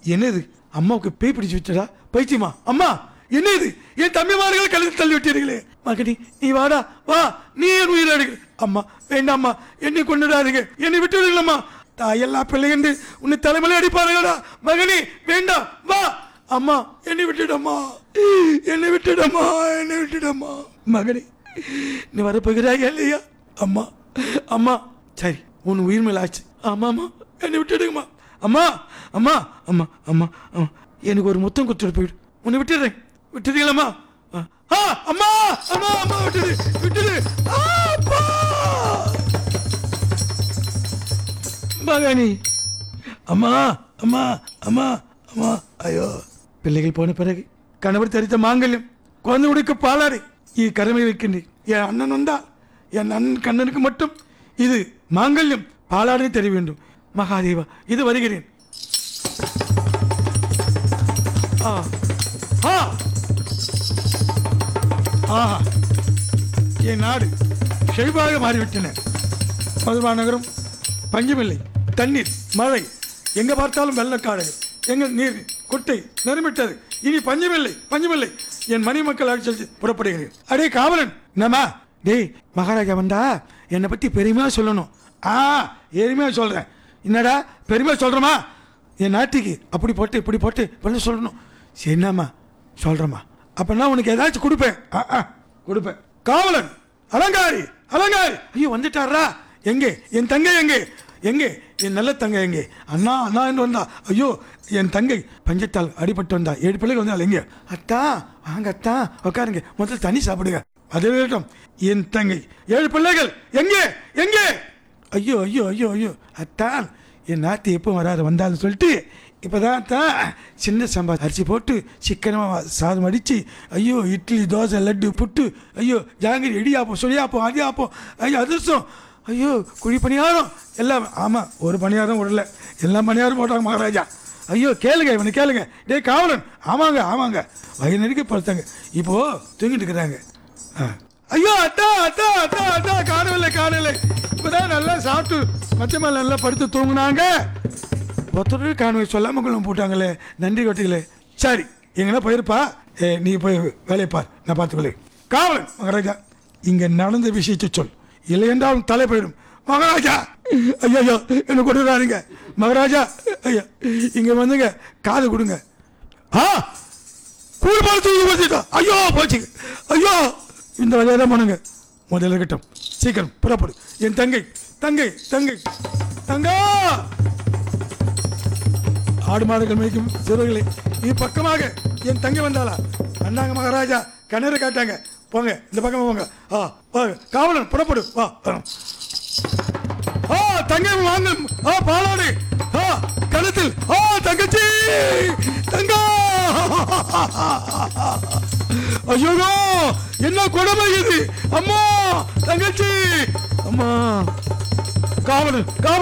என்னது அம்மாவுக்கு பேய் பிடிச்சு வச்சடா பைத்தியமா அம்மா என்ன இது என் தம்பிமார்கள் கழுத்து தள்ளி விட்டீர்களே மகனி நீ வாடா வா நீ என் உயிரை எடுக்க அம்மா வேண்டாம்மா என்னை கொண்டுடாதீங்க என்னை விட்டு விடுங்களம்மா தாயெல்லா பிள்ளைங்க உன்னை தலைமையில அடிப்பாருங்கடா மகனி வேண்டாம் வா அம்மா என்னை விட்டுடம்மா என்னை விட்டுடம்மா என்னை விட்டுடம்மா மகனே நீ வரப்போகிறாய் இல்லையா அம்மா அம்மா சரி உன் உயிர் மேல ஆச்சு ஆமாம்மா என்னை விட்டுடுங்கம்மா அம்மா அம்மா அம்மா அம்மா அம்மா எனக்கு ஒரு முத்தம் கொடுத்துட்டு போயிடு உன்னை விட்டுடுறேன் விட்டுறீங்களாம்மா ஆ, ஆ அம்மா அம்மா அம்மா விட்டுடு விட்டுடு ஆ, அப்பா மகனி அம்மா அம்மா அம்மா அம்மா ஐயோ பிள்ளைகள் போன பிறகு கணவர் தரித்த மாங்கல்யம் குழந்தை உடைக்க பாலாறு இது கடமை வைக்கின்றேன் என் அண்ணன் வந்தால் என் அண்ணன் கண்ணனுக்கு மட்டும் இது மாங்கல்யம் பாலாடை தெரிய வேண்டும் மகாதேவா இது வருகிறேன் ஆ ஆ ஆஹா என் நாடு செழிப்பாக மாறிவிட்டன மதுரா நகரம் பஞ்சமில்லை தண்ணீர் மழை எங்க பார்த்தாலும் வெள்ளக்காடுகள் எங்க நீர் குட்டை நிரம்பிட்டது இனி பஞ்சமில்லை பஞ்சமில்லை என் மணி மக்கள் ஆட்சி புறப்படுகிறேன் அடே காவலன் என்னம்மா டேய் மகாராஜா வந்தா என்னை பத்தி பெருமையா சொல்லணும் ஆ எருமையா சொல்றேன் என்னடா பெருமையா சொல்றமா என் நாட்டுக்கு அப்படி போட்டு இப்படி போட்டு பண்ண சொல்லணும் சரி என்னம்மா சொல்றேம்மா அப்பனா உனக்கு ஏதாச்சும் கொடுப்பேன் ஆ, ஆ, கொடுப்பேன் காவலன் அலங்காரி அலங்காரி ஐயோ வந்துட்டாரா எங்கே என் தங்கை எங்கே எங்கே என் நல்ல தங்கை எங்கே அண்ணா அண்ணா என்று வந்தா ஐயோ என் தங்கை பஞ்சத்தால் அடிபட்டு வந்தா ஏழு பிள்ளைகள் வந்தால் எங்கே அத்தா வாங்க அத்தா உட்காருங்க முதல்ல தண்ணி சாப்பிடுங்க அது இருக்கட்டும் என் தங்கை ஏழு பிள்ளைகள் எங்கே எங்கே ஐயோ ஐயோ ஐயோ ஐயோ அத்தான் என் நாத்து எப்போ வராது வந்தாலும் சொல்லிட்டு இப்போதான் தான் சின்ன சம்பா அரிசி போட்டு சிக்கனமாக சாதம் அடித்து ஐயோ இட்லி தோசை லட்டு புட்டு ஐயோ ஜாங்கிரி இடியாப்பம் சுழியாப்பம் அதியாப்பம் ஐயோ அதிர்ஷ்டம் ஐயோ குழி பணியாரம் எல்லாம் ஆமாம் ஒரு பணியாரம் விடல எல்லா பணியாரம் போட்டாங்க மகாராஜா ஐயோ கேளுங்க இவனை கேளுங்க டேய் காவலன் ஆமாங்க ஆமாங்க வயிறு நெருக்கி படுத்தாங்க இப்போ தூங்கிட்டு இருக்கிறாங்க ஆ. ஐயோ அத்தா அத்தா அத்தா அத்தா காணவில்லை காணவில்லை இப்பதான் நல்லா சாப்பிட்டு மச்ச மேல நல்லா படுத்து தூங்குனாங்க ஒருத்தர் காணவில்லை சொல்லாம கொள்ளும் போட்டாங்களே நன்றி கொட்டிகளே சரி எங்கன்னா போயிருப்பா ஏ நீ போய் வேலையை பார் நான் பார்த்துக்கொள்ளேன் காவலன் மகாராஜா இங்க நடந்த விஷயத்தை சொல் இல்லை என்றால் உன் தலை போயிடும் மகாராஜா ஐயோ ஐயோ என்ன கொடுக்குறாருங்க மகாராஜா ஐயா இங்க வந்துங்க காது கொடுங்க ஆ கூடு பால் தூக்கி வச்சுட்டா ஐயோ போச்சு ஐயோ இந்த வழியாக தான் பண்ணுங்க முதல்ல இருக்கட்டும் சீக்கிரம் புறப்படு என் தங்கை தங்கை தங்கை தங்கா ஆடு மாடுகள் மேய்க்கும் சிறுவர்களே நீ பக்கமாக என் தங்கை வந்தாளா அண்ணாங்க மகாராஜா கிணறு காட்டாங்க போங்க இந்த பக்கமா போங்க ஆ வாங்க காவலன் புறப்படு வா வரோம். ஆ தங்கை வாங்க ஆ பாலாடு ஆ கழுத்தில் ஆ தங்கச்சி தங்கா ஐயோ என்ன கொடுமை இது அம்மா தங்கச்சி அம்மா காவலன் காவலன்